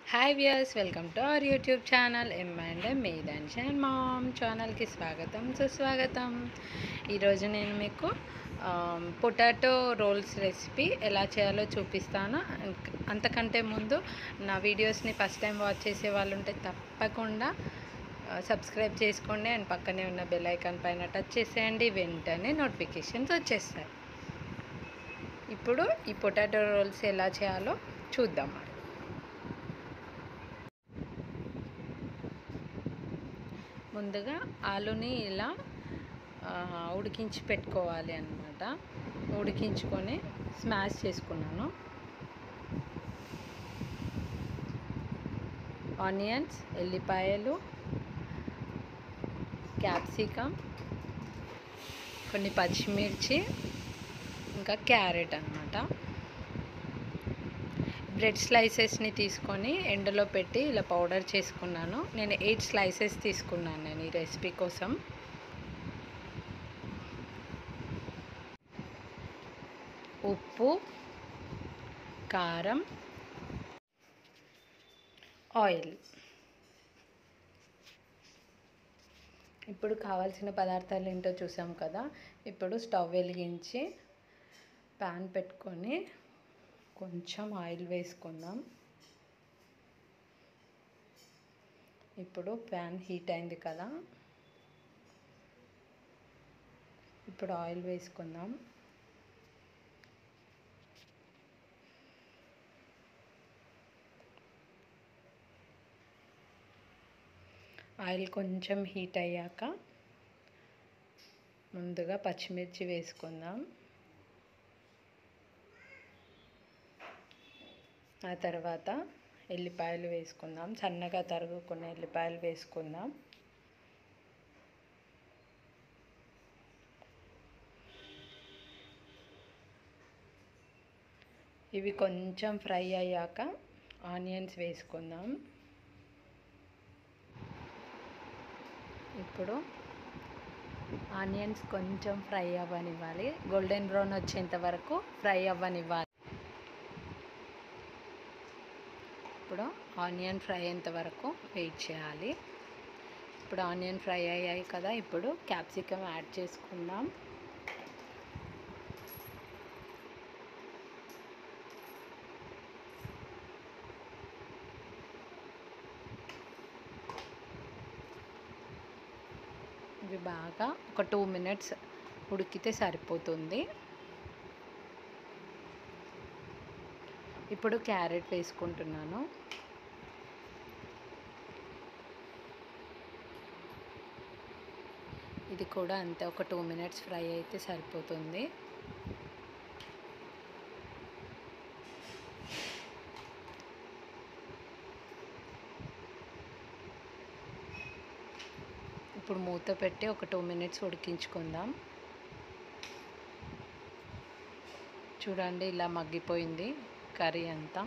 hi viewers welcome to our YouTube channel M and మేదాన్స్ and mom ఛానల్కి స్వాగతం సుస్వాగతం ఈరోజు నేను మీకు పొటాటో రోల్స్ రెసిపీ ఎలా చేయాలో చూపిస్తాను అంక- అంతకంటే ముందు నా వీడియోస్ని ఫస్ట్ టైం వాచ్ చేసే వాళ్ళు ఉంటే తప్పకుండా సబ్స్క్రైబ్ చేసుకోండి అండ్ పక్కనే ఉన్న బెల్ ఐకాన్ పైన టచ్ చేసేయండి వెంటనే నోటిఫికేషన్స్ వచ్చేస్తాయి ఇప్పుడు ఈ పొటాటో రోల్స్ ఎలా చేయాలో చూద్దాం మరి ముందుగా ఆలుని ఇలా ఆ, ఉడికించి పెట్టుకోవాలి అన్నమాట ఉడికించుకొని స్మాష్ చేసుకున్నాను ఆనియన్స్ ఎల్లిపాయలు క్యాప్సికమ్ కొన్ని పచ్చిమిర్చి ఇంకా క్యారెట్ అన్నమాట బ్రెడ్ స్లైసెస్ని తీసుకొని ఎండలో పెట్టి ఇలా పౌడర్ చేసుకున్నాను నేను ఎయిట్ స్లైసెస్ తీసుకున్నాను నేను ఈ రెసిపీ కోసం ఉప్పు కారం ఆయిల్ ఇప్పుడు కావాల్సిన పదార్థాలు ఏంటో చూసాం కదా ఇప్పుడు స్టవ్ వెలిగించి ప్యాన్ పెట్టుకొని కొంచెం ఆయిల్ వేసుకుందాం ఇప్పుడు ప్యాన్ హీట్ అయింది కదా ఇప్పుడు ఆయిల్ వేసుకుందాం ఆయిల్ కొంచెం హీట్ అయ్యాక ముందుగా పచ్చిమిర్చి వేసుకుందాం ఆ తర్వాత ఎల్లిపాయలు వేసుకుందాం సన్నగా తరుగుకున్న ఎల్లిపాయలు వేసుకుందాం ఇవి కొంచెం ఫ్రై అయ్యాక ఆనియన్స్ వేసుకుందాం ఇప్పుడు ఆనియన్స్ కొంచెం ఫ్రై అవ్వనివ్వాలి గోల్డెన్ బ్రౌన్ వచ్చేంత వరకు ఫ్రై అవ్వనివ్వాలి ఇప్పుడు ఆనియన్ ఫ్రై అయ్యేంత వరకు వెయిట్ చేయాలి ఇప్పుడు ఆనియన్ ఫ్రై అయ్యాయి కదా ఇప్పుడు క్యాప్సికమ్ యాడ్ చేసుకుందాం ఇవి బాగా ఒక టూ మినిట్స్ ఉడికితే సరిపోతుంది ఇప్పుడు క్యారెట్ వేసుకుంటున్నాను ఇది కూడా అంతే ఒక టూ మినిట్స్ ఫ్రై అయితే సరిపోతుంది ఇప్పుడు మూత పెట్టి ఒక టూ మినిట్స్ ఉడికించుకుందాం చూడండి ఇలా మగ్గిపోయింది కర్రీ అంతా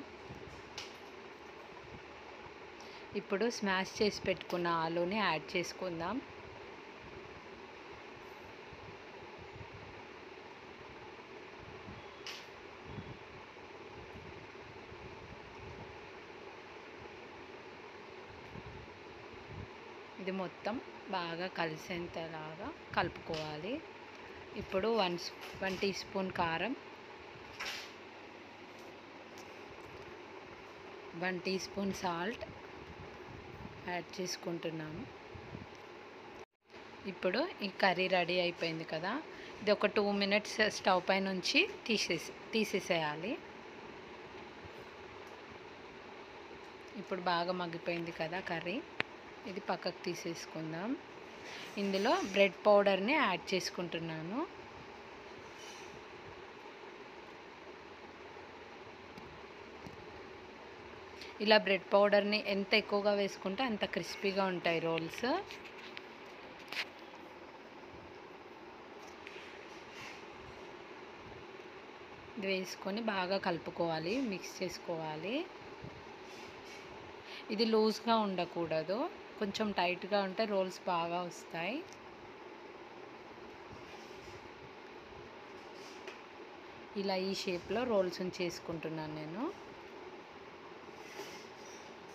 ఇప్పుడు స్మాష్ చేసి పెట్టుకున్న ఆలూని యాడ్ చేసుకుందాం ఇది మొత్తం బాగా కలిసేంతలాగా కలుపుకోవాలి ఇప్పుడు వన్ వన్ టీ స్పూన్ కారం one teaspoon salt add చేసుకుంటున్నాము ఇప్పుడు ఈ కర్రీ రెడీ అయిపోయింది కదా ఇది ఒక టూ మినిట్స్ స్టవ్ పై నుంచి తీసేసి తీసేసేయాలి ఇప్పుడు బాగా మగ్గిపోయింది కదా కర్రీ ఇది పక్కకు తీసేసుకుందాం ఇందులో బ్రెడ్ పౌడర్ని యాడ్ చేసుకుంటున్నాను ఇలా బ్రెడ్ పౌడర్ని ఎంత ఎక్కువగా వేసుకుంటే అంత క్రిస్పీగా ఉంటాయి రోల్స్ ఇది వేసుకొని బాగా కలుపుకోవాలి మిక్స్ చేసుకోవాలి ఇది లూజ్గా ఉండకూడదు కొంచెం టైట్గా ఉంటే రోల్స్ బాగా వస్తాయి ఇలా ఈ షేప్లో రోల్స్ చేసుకుంటున్నాను నేను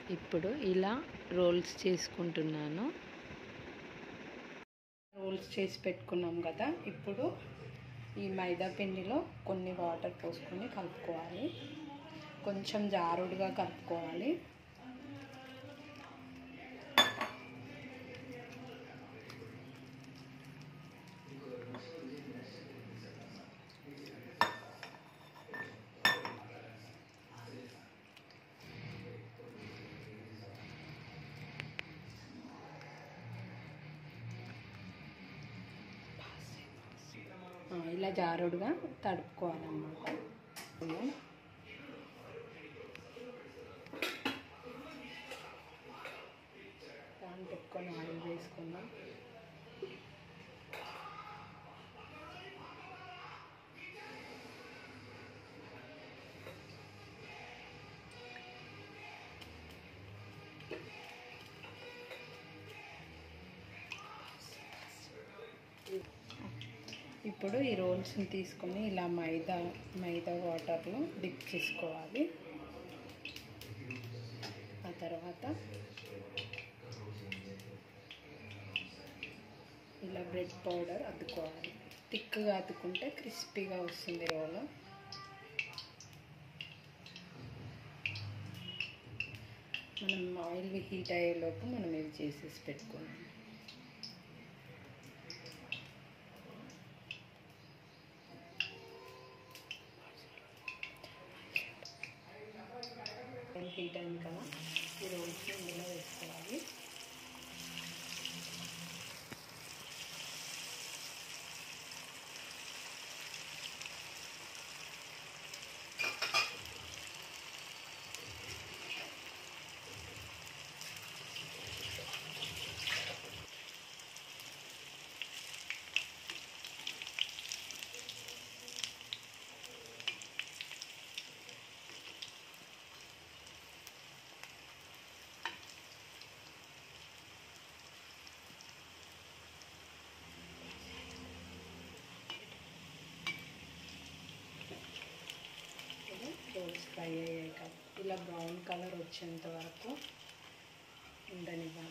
ఇప్పుడు ఇలా రోల్స్ చేసుకుంటున్నాను రోల్స్ చేసి పెట్టుకున్నాం కదా ఇప్పుడు ఈ మైదా పిండిలో కొన్ని వాటర్ పోసుకొని కలుపుకోవాలి కొంచెం జారుడుగా కలుపుకోవాలి ఆ, ఇలా జారుడుగా తడుపుకోవాలన్నమాట పాన్ పెట్టుకొని ఆయిల్ వేసుకుందాం ఇప్పుడు ఈ రోల్స్ని తీసుకొని ఇలా మైదా మైదా వాటర్లో డిప్ చేసుకోవాలి ఆ తర్వాత ఇలా బ్రెడ్ పౌడర్ అద్దుకోవాలి థిక్గా అద్దుకుంటే క్రిస్పీగా వస్తుంది రోల్ మనం ఆయిల్ హీట్ అయ్యేలోపు మనం ఇవి చేసేసి పెట్టుకున్నాం ఆయిల్ హీట్ అయింది కదా ఈ రోల్స్ని ఇందులో వేసుకోవాలి ఇది రోల్స్ ఫ్రై అయ్యాయి కదా ఇలా బ్రౌన్ కలర్ వచ్చేంత వరకు ఉండనివ్వాలి